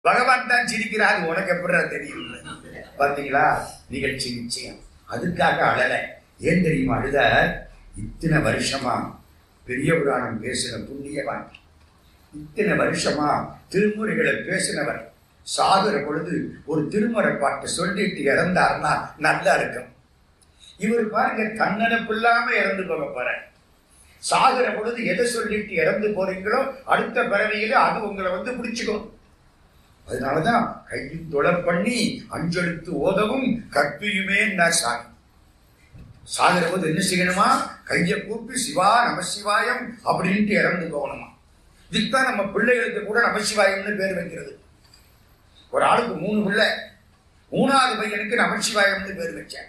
பகவான் தான் சிரிக்கிறார் உனக்கு எப்படிடா தெரியும் பாத்தீங்களா நிகழ்ச்சி நிச்சயம் அதுக்காக அழல ஏன் தெரியுமா அழுத இத்தனை வருஷமா பெரிய புராணம் பேசின புண்ணியவான் இத்தனை வருஷமா திருமுறைகளை பேசினவர் சாகுற பொழுது ஒரு திருமுறை பாட்டு சொல்லிட்டு இறந்தாருன்னா நல்லா இருக்கும் இவர் பாருங்க கண்ணனப்பு இல்லாம இறந்து போக போற சாகுற பொழுது எதை சொல்லிட்டு இறந்து போறீங்களோ அடுத்த பிறவியில அது உங்களை வந்து பிடிச்சுக்கும் அதனாலதான் கையும் தொலை பண்ணி அஞ்செழுத்து ஓதவும் கற்பியுமே சாமி சாகுற போது என்ன செய்யணுமா கையை கூப்பி சிவா நமசிவாயம் அப்படின்ட்டு இறந்து போகணுமா இதுதான் நம்ம பிள்ளைகளுக்கு கூட நமசிவாயம்னு பேர் வைக்கிறது ஒரு ஆளுக்கு மூணு பிள்ளை மூணாவது பையனுக்கு நமசிவாயம்னு பேர் வச்சேன்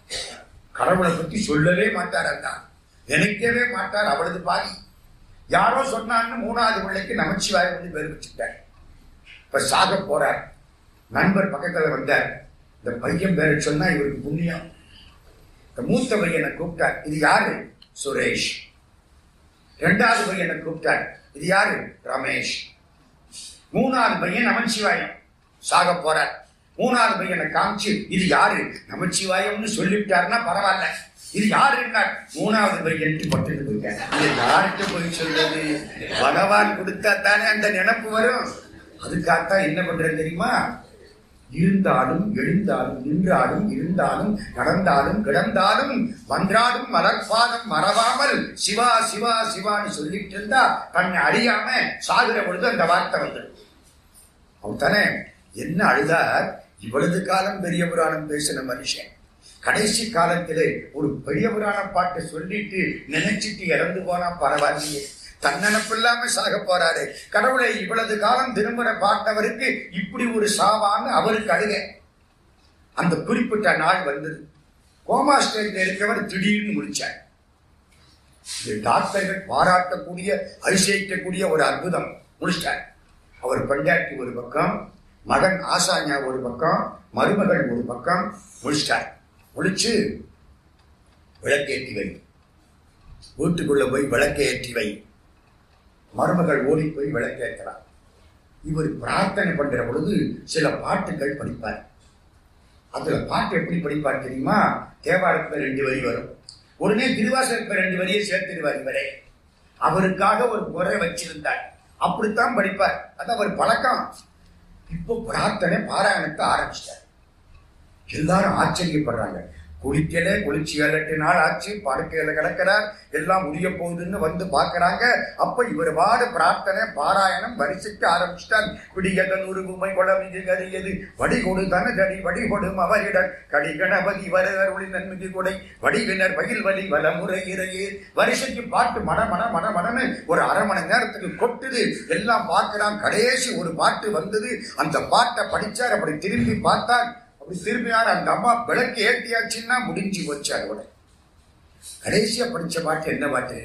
கடவுளை பத்தி சொல்லவே மாட்டார் அதான் நினைக்கவே மாட்டார் அவளது பாதி யாரோ சொன்னான்னு மூணாவது பிள்ளைக்கு நமச்சிவாயம்னு பேர் வச்சுட்டார் இப்ப சாக போறார் நண்பர் பக்கத்துல வந்தார் இந்த பையன் பேரை சொன்னா இவருக்கு புண்ணியம் இந்த மூத்த பையனை கூப்பிட்டார் இது யாரு சுரேஷ் ரெண்டாவது பையனை கூப்பிட்டார் இது யாரு ரமேஷ் மூணாவது பையன் நமச்சிவாயம் சாக போறார் மூணாவது பையனை காமிச்சு இது யாரு நமச்சிவாயம்னு சொல்லிவிட்டாருன்னா பரவாயில்ல இது யாருன்னா மூணாவது பையன் பட்டுட்டு போயிட்டேன் இது யாருக்கு போய் சொல்றது பகவான் கொடுத்தா தானே அந்த நினப்பு வரும் அதுக்காகத்தான் என்ன பண்றது தெரியுமா இருந்தாலும் எழுந்தாலும் நின்றாலும் இருந்தாலும் நடந்தாலும் கிடந்தாலும் மன்றாடும் மலர்பாதம் மறவாமல் சிவா சிவா சிவான்னு சொல்லிட்டு இருந்தா தன்னை அறியாம சாகுற பொழுது அந்த வார்த்தை வந்துடும் அவன் தானே என்ன அழுதார் இவ்வளவு காலம் பெரிய புராணம் பேசின மனுஷன் கடைசி காலத்திலே ஒரு பெரிய புராண பாட்டை சொல்லிட்டு நினைச்சிட்டு இறந்து போனா பரவாயில்லையே தன்னனப்பு இல்லாம சாக போறாரு கடவுளை இவ்வளவு காலம் திரும்புற பார்த்தவருக்கு இப்படி ஒரு சாவான்னு அவருக்கு அழுக அந்த குறிப்பிட்ட நாள் வந்தது கோமா ஸ்டேஜ்ல இருக்கவர் திடீர்னு முடிச்சார் இது டாக்டர்கள் பாராட்டக்கூடிய அதிசயிக்கக்கூடிய ஒரு அற்புதம் முடிச்சிட்டார் அவர் பண்டாட்டி ஒரு பக்கம் மகன் ஆசாஞா ஒரு பக்கம் மருமகள் ஒரு பக்கம் முடிச்சிட்டார் முடிச்சு விளக்கேற்றி வை வீட்டுக்குள்ள போய் விளக்கை ஏற்றி வை மருமகள் ஓடி போய் விளக்கேற்கிறார் இவர் பிரார்த்தனை பண்ற பொழுது சில பாட்டுகள் படிப்பார் அதுல பாட்டு எப்படி படிப்பார் தெரியுமா தேவாரத்துல ரெண்டு வரி வரும் உடனே திருவாசகத்துல ரெண்டு வரியை சேர்த்துடுவார் இவரே அவருக்காக ஒரு முறை வச்சிருந்தார் அப்படித்தான் படிப்பார் அது அவர் பழக்கம் இப்போ பிரார்த்தனை பாராயணத்தை ஆரம்பிச்சிட்டார் எல்லாரும் ஆச்சரியப்படுறாங்க குளிக்கல குளிச்சு ஏழு எட்டு நாள் ஆச்சு படுக்கையில கிடக்கிறார் எல்லாம் முடிய போகுதுன்னு வந்து பாக்குறாங்க அப்ப இவர் பாடு பிரார்த்தனை பாராயணம் வரிசைக்கு ஆரம்பிச்சிட்டார் பிடியதன் உருவுமை கொடமிகு கரியது வடி கொடு தனதடி வடி கொடும் அவரிடர் கடி கணபதி வரதர் ஒளி நன்மிகு கொடை வடிவினர் பகில் வலி வலமுறை இறையே வரிசைக்கு பாட்டு மட மட மட மடன்னு ஒரு அரை மணி நேரத்துக்கு கொட்டுது எல்லாம் பார்க்கிறான் கடைசி ஒரு பாட்டு வந்தது அந்த பாட்டை படிச்சார் அப்படி திரும்பி பார்த்தார் அப்படி திரும்பினார் அந்த அம்மா விளக்கு ஏற்றியாச்சுன்னா முடிஞ்சு போச்சு அதோட கடைசியா படிச்ச பாட்டு என்ன பாட்டு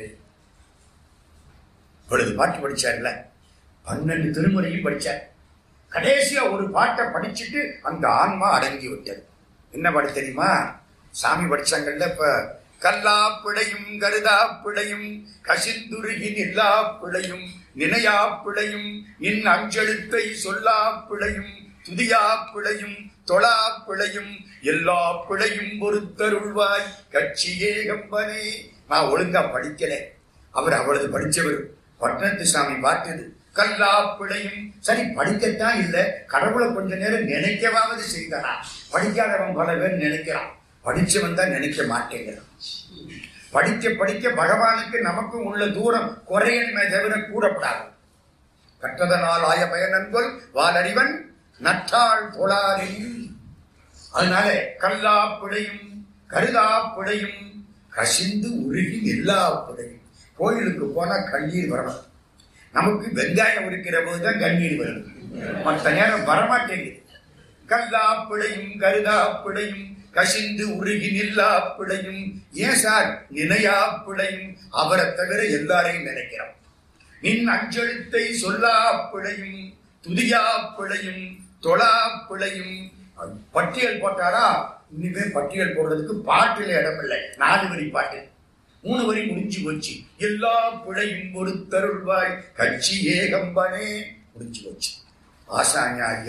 இவ்வளவு பாட்டு படிச்சார்ல பன்னெண்டு திருமுறையும் படிச்சார் கடைசியா ஒரு பாட்டை படிச்சுட்டு அந்த ஆன்மா அடங்கி விட்டது என்ன பாட்டு தெரியுமா சாமி படிச்சாங்கல்ல இப்ப கல்லா பிழையும் கருதா பிழையும் கசிந்துருகி நில்லா பிழையும் நினையா பிழையும் நின் அஞ்செழுத்தை சொல்லா பிழையும் துதியா பிழையும் தொழா பிழையும் எல்லா பிழையும் பொறுத்தருள்வாய் கட்சியே கம்பனே நான் ஒழுங்கா படிக்கல அவர் அவளது படிச்சவர் பட்டணத்து சாமி பார்த்தது கல்லா பிழையும் சரி படிக்கத்தான் இல்ல கடவுளை கொஞ்ச நேரம் நினைக்கவாவது செய்தானா படிக்காதவன் பல பேர் நினைக்கிறான் படிச்சவன் தான் நினைக்க மாட்டேங்கிறான் படிக்க படிக்க பகவானுக்கு நமக்கும் உள்ள தூரம் குறையணுமே தவிர கூடப்படாது கற்றதனால் ஆய பயனன்கொள் வாலறிவன் நற்றாள் தொழாரில் அதனால கல்லா பிழையும் கருதா பிழையும் கசிந்து உருகி எல்லா பிழையும் கோயிலுக்கு போனா கண்ணீர் வரணும் நமக்கு வெங்காயம் உரிக்கிற போதுதான் கண்ணீர் வரும் மற்ற நேரம் வரமாட்டேங்குது கல்லா பிழையும் கருதா பிழையும் கசிந்து உருகி நில்லா பிழையும் ஏன் சார் நினையா பிழையும் அவரை தவிர எல்லாரையும் நினைக்கிறோம் நின் அஞ்செழுத்தை சொல்லா பிழையும் துதியா பிழையும் தொழா பிழையும் பட்டியல் போட்டாரா இனிமே பட்டியல் போடுறதுக்கு பாட்டுல இடம் இல்லை நாலு வரி பாட்டு மூணு வரி முடிஞ்சு போச்சு எல்லா பிழையும் பொறுத்தருள்வாய் கட்சி ஏகம்பனே முடிஞ்சு போச்சு ஆசாஞாகி